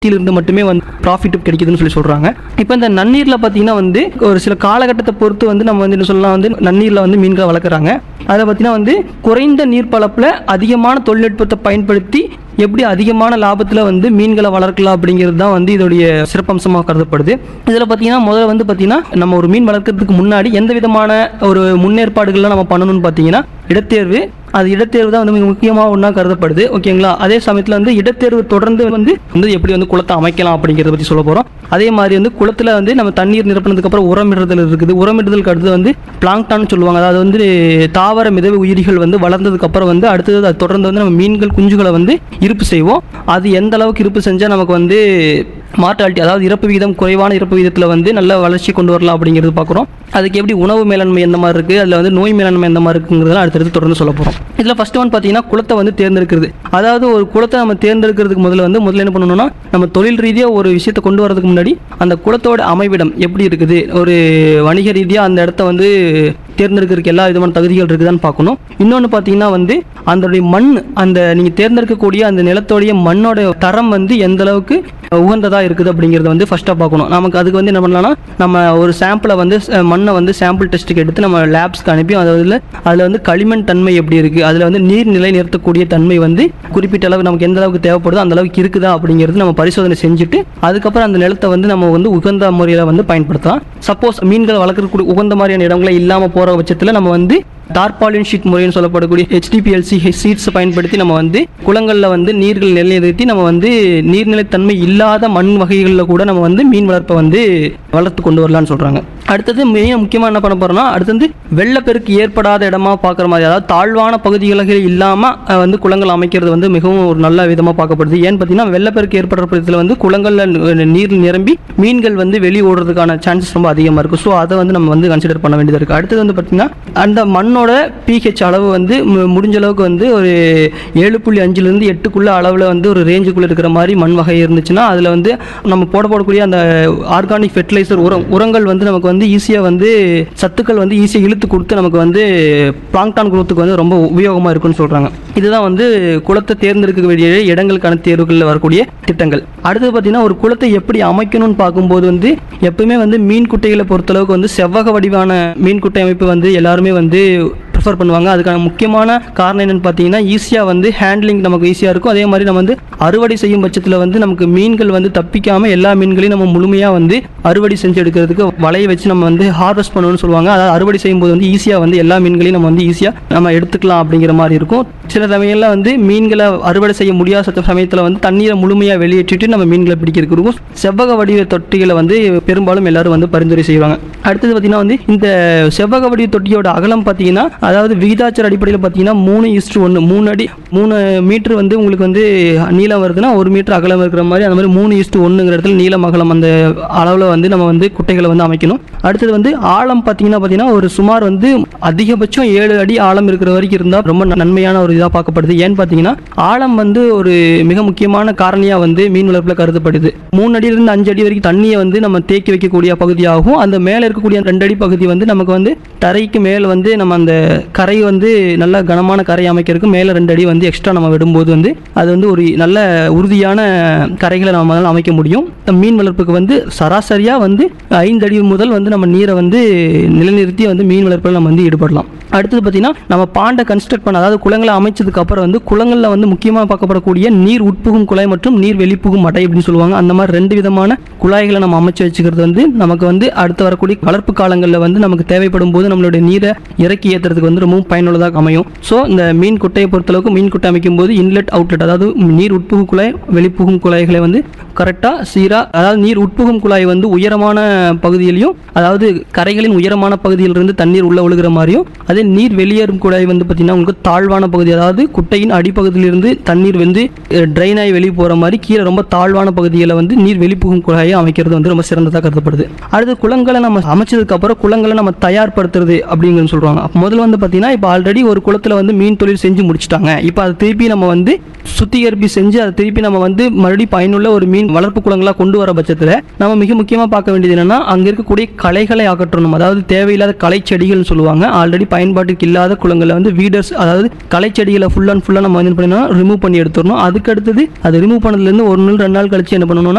உற்பத்தியிலிருந்து மட்டுமே வந்து ப்ராஃபிட் கிடைக்குதுன்னு சொல்லி சொல்கிறாங்க இப்போ இந்த நன்னீரில் பார்த்தீங்கன்னா வந்து ஒரு சில காலகட்டத்தை பொறுத்து வந்து நம்ம வந்து என்ன சொல்லலாம் வந்து நன்னீரில் வந்து மீன்களை வளர்க்குறாங்க அதில் பார்த்தீங்கன்னா வந்து குறைந்த நீர்ப்பளப்பில் அதிகமான தொழில்நுட்பத்தை பயன்படுத்தி எப்படி அதிகமான லாபத்தில் வந்து மீன்களை வளர்க்கலாம் அப்படிங்கிறது தான் வந்து இதோடைய சிறப்பம்சமாக கருதப்படுது இதில் பார்த்தீங்கன்னா முதல்ல வந்து பார்த்தீங்கன்னா நம்ம ஒரு மீன் வளர்க்கறதுக்கு முன்னாடி எந்த விதமான ஒரு முன்னேற்பாடுகள்லாம் நம்ம பண்ணணும்னு பார்த்தீங்கன்னா இடத்தேர்வு அது இடத்தேர்வு தான் வந்து மிக முக்கியமாக ஒன்றா கருதப்படுது ஓகேங்களா அதே சமயத்தில் வந்து இடத்தேர்வு தொடர்ந்து வந்து வந்து எப்படி வந்து குளத்தை அமைக்கலாம் அப்படிங்கிறத பற்றி சொல்ல போகிறோம் அதே மாதிரி வந்து குளத்தில் வந்து நம்ம தண்ணீர் நிரப்பினதுக்கு அப்புறம் உரமிடுதல் இருக்குது உரமிடுதலுக்கு அடுத்து வந்து பிளாங்டான்னு சொல்லுவாங்க அதாவது வந்து தாவர மிதவை உயிரிகள் வந்து வளர்ந்ததுக்கு அப்புறம் வந்து அடுத்தது அது தொடர்ந்து வந்து நம்ம மீன்கள் குஞ்சுகளை வந்து இருப்பு செய்வோம் அது எந்த அளவுக்கு இருப்பு செஞ்சால் நமக்கு வந்து மார்டாலிட்டி அதாவது இறப்பு விகிதம் குறைவான இறப்பு விகிதத்தில் வந்து நல்ல வளர்ச்சி கொண்டு வரலாம் அப்படிங்கிறது பார்க்குறோம் அதுக்கு எப்படி உணவு மேலாண்மை எந்த மாதிரி இருக்குது அதில் வந்து நோய் மேலாண்மை எந்த மாதிரி இருக்குங்கிறதெல்லாம் அடுத்தடுத்து தொடர்ந்து சொல்ல போகிறோம் இதில் ஃபர்ஸ்ட் ஒன் பார்த்தீங்கன்னா குளத்தை வந்து தேர்ந்தெடுக்கிறது அதாவது ஒரு குளத்தை நம்ம தேர்ந்தெடுக்கிறதுக்கு முதல்ல வந்து முதல்ல என்ன பண்ணணும்னா நம்ம தொழில் ரீதியாக ஒரு விஷயத்தை கொண்டு வரதுக்கு முன்னாடி அந்த குளத்தோட அமைவிடம் எப்படி இருக்குது ஒரு வணிக ரீதியாக அந்த இடத்த வந்து தேர்ந்தெடுக்கிறதுக்கு எல்லா விதமான தகுதிகள் இருக்குதான்னு பார்க்கணும் இன்னொன்று பார்த்தீங்கன்னா வந்து அதோடைய மண் அந்த நீங்கள் தேர்ந்தெடுக்கக்கூடிய அந்த நிலத்தோடைய மண்ணோட தரம் வந்து எந்த அளவுக்கு உகந்ததாக இருக்குது அப்படிங்கிறத வந்து ஃபஸ்ட்டாக பார்க்கணும் நமக்கு அதுக்கு வந்து என்ன பண்ணலாம்னா நம்ம ஒரு சாம்பிளை வந்து அஹ், மண்ணை வந்து சாம்பிள் டெஸ்ட்டுக்கு எடுத்து நம்ம லேப்ஸ்க்கு அனுப்பி அதில் அதில் வந்து களிமண் தன்மை எப்படி இருக்குது அதில் வந்து நீர் நிலை நிறுத்தக்கூடிய தன்மை வந்து குறிப்பிட்ட அளவு நமக்கு எந்த அளவுக்கு தேவைப்படுதோ அந்த அளவுக்கு இருக்குதா அப்படிங்கிறது நம்ம பரிசோதனை செஞ்சுட்டு அதுக்கப்புறம் அந்த நிலத்தை வந்து நம்ம வந்து உகந்த முறையில் வந்து பயன்படுத்தலாம் சப்போஸ் மீன்களை வளர்க்கக்கூடிய உகந்த மாதிரியான இடங்களே இல்லாமல் போகிற பட்சத்தில் நம்ம வந்து டார்பாலின் ஷீட் முறைன்னு சொல்லப்படக்கூடிய ஹெச்டிபிஎல்சி சீட்ஸ் பயன்படுத்தி நம்ம வந்து குளங்களில் வந்து நீர்கள் நிலைநிறுத்தி நம்ம வந்து நீர்நிலைத்தன்மை இல்லாத மண் வகைகளில் கூட நம்ம வந்து மீன் வளர்ப்பை வந்து வளர்த்து கொண்டு வரலாம்னு சொல்கிறாங்க அடுத்தது மெயின் முக்கியமாக என்ன பண்ண போகிறோம்னா அடுத்து வந்து வெள்ளப்பெருக்கு ஏற்படாத இடமா பார்க்குற மாதிரி அதாவது தாழ்வான பகுதிகளில் இல்லாமல் வந்து குளங்கள் அமைக்கிறது வந்து மிகவும் ஒரு நல்ல விதமாக பார்க்கப்படுது ஏன்னு பார்த்தீங்கன்னா வெள்ளப்பெருக்கு ஏற்படுற பட்சத்தில் வந்து குளங்களில் நீர் நிரம்பி மீன்கள் வந்து வெளியே ஓடுறதுக்கான சான்சஸ் ரொம்ப அதிகமாக இருக்கும் ஸோ அதை வந்து நம்ம வந்து கன்சிடர் பண்ண வேண்டியது இருக்குது அடுத்தது வந்து பார்த்திங்கன்னா அந்த மண்ணோட பிஹெச் அளவு வந்து மு- முடிஞ்ச அளவுக்கு வந்து ஒரு ஏழு புள்ளி அஞ்சுலேருந்து எட்டுக்குள்ள அளவில் வந்து ஒரு ரேஞ்சுக்குள்ளே இருக்கிற மாதிரி மண் வகை இருந்துச்சுன்னா அதில் வந்து நம்ம போட போடக்கூடிய அந்த ஆர்கானிக் ஃபெர்டிலைசர் உரம் உரங்கள் வந்து நமக்கு வந்து ஈஸியாக வந்து சத்துக்கள் வந்து ஈஸியாக இழுத்து கொடுத்து நமக்கு வந்து பிளாங்டான் குரோத்துக்கு வந்து ரொம்ப உபயோகமாக இருக்குன்னு சொல்கிறாங்க இதுதான் வந்து குளத்தை தேர்ந்தெடுக்க வேண்டிய இடங்களுக்கான தேர்வுகளில் வரக்கூடிய திட்டங்கள் அடுத்தது பார்த்தீங்கன்னா ஒரு குளத்தை எப்படி அமைக்கணும்னு பார்க்கும்போது வந்து எப்பவுமே வந்து மீன் குட்டைகளை பொறுத்தளவுக்கு வந்து செவ்வக வடிவான மீன் குட்டை அமைப்பு வந்து எல்லாருமே வந்து ப்ரிஃபர் பண்ணுவாங்க அதுக்கான முக்கியமான காரணம் என்னன்னு பார்த்தீங்கன்னா ஈஸியாக வந்து ஹேண்ட்லிங் நமக்கு ஈஸியாக இருக்கும் அதே மாதிரி நம்ம வந்து அறுவடை செய்யும் பட்சத்தில் வந்து நமக்கு மீன்கள் வந்து தப்பிக்காமல் எல்லா மீன்களையும் நம்ம முழுமையாக வந்து அறுவடை செஞ்சு எடுக்கிறதுக்கு வலையை வச்சு நம்ம வந்து ஹார்வெஸ்ட் பண்ணணும்னு சொல்லுவாங்க அதாவது அறுவடை செய்யும்போது வந்து ஈஸியாக வந்து எல்லா மீன்களையும் நம்ம வந்து ஈஸியாக நம்ம எடுத்துக்கலாம் அப்படிங்கிற மாதிரி இருக்கும் சில சமயங்களில் வந்து மீன்களை அறுவடை செய்ய முடியாத சமயத்தில் வந்து தண்ணீரை முழுமையாக வெளியேற்றிட்டு நம்ம மீன்களை பிடிக்கிறதுக்கு இருக்கும் செவ்வக வடிவ தொட்டிகளை வந்து பெரும்பாலும் எல்லாரும் வந்து பரிந்துரை செய்வாங்க அடுத்தது பார்த்தீங்கன்னா வந்து இந்த செவ்வக வடிவ தொட்டியோட அகலம் பார்த்தீங்கன்னா அதாவது விகிதாச்சார அடிப்படையில் பார்த்தீங்கன்னா மூணு இஸ்டு ஒன்று மூணு அடி மூணு மீட்டர் வந்து உங்களுக்கு வந்து நீளம் வருதுன்னா ஒரு மீட்டர் அகலம் இருக்கிற மாதிரி அந்த மாதிரி மூணு இஸ்டு ஒன்றுங்கிற இடத்துல நீளம் அகலம் அந்த அளவில் வந்து நம்ம வந்து குட்டைகளை வந்து அமைக்கணும் அடுத்தது வந்து ஆழம் பார்த்தீங்கன்னா பார்த்தீங்கன்னா ஒரு சுமார் வந்து அதிகபட்சம் ஏழு அடி ஆழம் இருக்கிற வரைக்கும் இருந்தால் ரொம்ப நன்மையான ஒரு இதாக பார்க்கப்படுது ஏன்னு பார்த்தீங்கன்னா ஆழம் வந்து ஒரு மிக முக்கியமான காரணியாக வந்து மீன் வளர்ப்பில் கருதப்படுது மூணு அடியிலிருந்து அஞ்சு அடி வரைக்கும் தண்ணியை வந்து நம்ம தேக்கி வைக்கக்கூடிய பகுதியாகும் அந்த மேலே இருக்கக்கூடிய ரெண்டு அடி பகுதி வந்து நமக்கு வந்து தரைக்கு மேலே வந்து நம்ம அந்த கரை வந்து நல்ல கனமான கரை அமைக்கிறதுக்கு மேலே ரெண்டு அடி வந்து எக்ஸ்ட்ரா நம்ம விடும்போது வந்து அது வந்து ஒரு நல்ல உறுதியான கரைகளை நம்ம முதல்ல அமைக்க முடியும் இந்த மீன் வளர்ப்புக்கு வந்து சராசரியாக வந்து ஐந்து அடி முதல் வந்து நம்ம நீரை வந்து நிலைநிறுத்தி வந்து மீன் வளர்ப்பில் நம்ம வந்து ஈடுபடலாம் அடுத்தது பார்த்தீங்கன்னா நம்ம பாண்டை கன்ஸ்ட்ரக்ட் பண்ண அதாவது குளங்களை அமைச்சதுக்கு அப்புறம் வந்து குளங்களில் வந்து முக்கியமாக பார்க்கப்படக்கூடிய நீர் உட்புகும் குழாய் மற்றும் நீர் வெளிப்புகும் மடை அப்படின்னு சொல்லுவாங்க அந்த மாதிரி ரெண்டு விதமான குழாய்களை நம்ம அமைச்சு வச்சுக்கிறது வந்து நமக்கு வந்து அடுத்து வரக்கூடிய வளர்ப்பு காலங்களில் வந்து நமக்கு தேவைப்படும் போது நம்மளுடைய நீரை இறக்கி ஏற்றுறதுக்கு வந்து ரொம்பவும் பயனுள்ளதாக அமையும் ஸோ இந்த மீன் குட்டையை பொறுத்தளவுக்கு மீன் குட்டை அமைக்கும் போது இன்லெட் அவுட்லெட் அதாவது நீர் உட்புகும் குழாய் வெளிப்புகும் குழாய்களை வந்து கரெக்டாக சீராக அதாவது நீர் உட்புகும் குழாய் வந்து உயரமான பகுதியிலையும் அதாவது கரைகளின் உயரமான பகுதியிலிருந்து தண்ணீர் உள்ள ஒழுகிற மாதிரியும் அதே நீர் வெளியேறும் குழாய் வந்து பார்த்தீங்கன்னா உங்களுக்கு தாழ்வான பகுதி அதாவது குட்டையின் அடிப்பகுதியிலிருந்து தண்ணீர் வந்து ட்ரைன் ஆகி வெளியே போகிற மாதிரி கீழே ரொம்ப தாழ்வான பகுதியில் வந்து நீர் வெளிப்புகும் குழாயை அமைக்கிறது வந்து ரொம்ப சிறந்ததாக கருதப்படுது அடுத்து குளங்களை நம்ம அமைச்சதுக்கு அப்புறம் குளங்களை நம்ம தயார்படுத்துறது அப்படிங்கிறது சொல்கிறாங்க அப்போ முதல்ல வந்து பார்த்தீங்கன்னா இப்போ ஆல்ரெடி ஒரு குளத்தில் வந்து மீன் தொழில் செஞ்சு முடிச்சிட்டாங்க இப்போ அதை திருப்பி நம்ம வந்து சுத்திகரிப்பு செஞ்சு அதை திருப்பி நம்ம வந்து மறுபடியும் பயனுள்ள ஒரு மீன் வளர்ப்பு குளங்களாக கொண்டு வர பட்சத்தில் நம்ம மிக முக்கியமாக பார்க்க வேண்டியது என்னன்னா அங்கே இருக்கக்கூடிய களைகளை அகற்றணும் அதாவது தேவையில்லாத களை செடிகள்னு சொல்லுவாங்க ஆல்ரெடி பயன்பாட்டுக்கு இல்லாத குளங்களில் வந்து வீடர்ஸ் அதாவது களை செடிகளை ஃபுல் அண்ட் ஃபுல்லாக நம்ம வந்து என்ன பண்ணணும் ரிமூவ் பண்ணி எடுத்துடணும் அதுக்கு அடுத்தது அது ரிமூவ் பண்ணதுலேருந்து ஒரு நாள் ரெண்டு நாள் கழிச்சு என்ன பண்ணணும்னா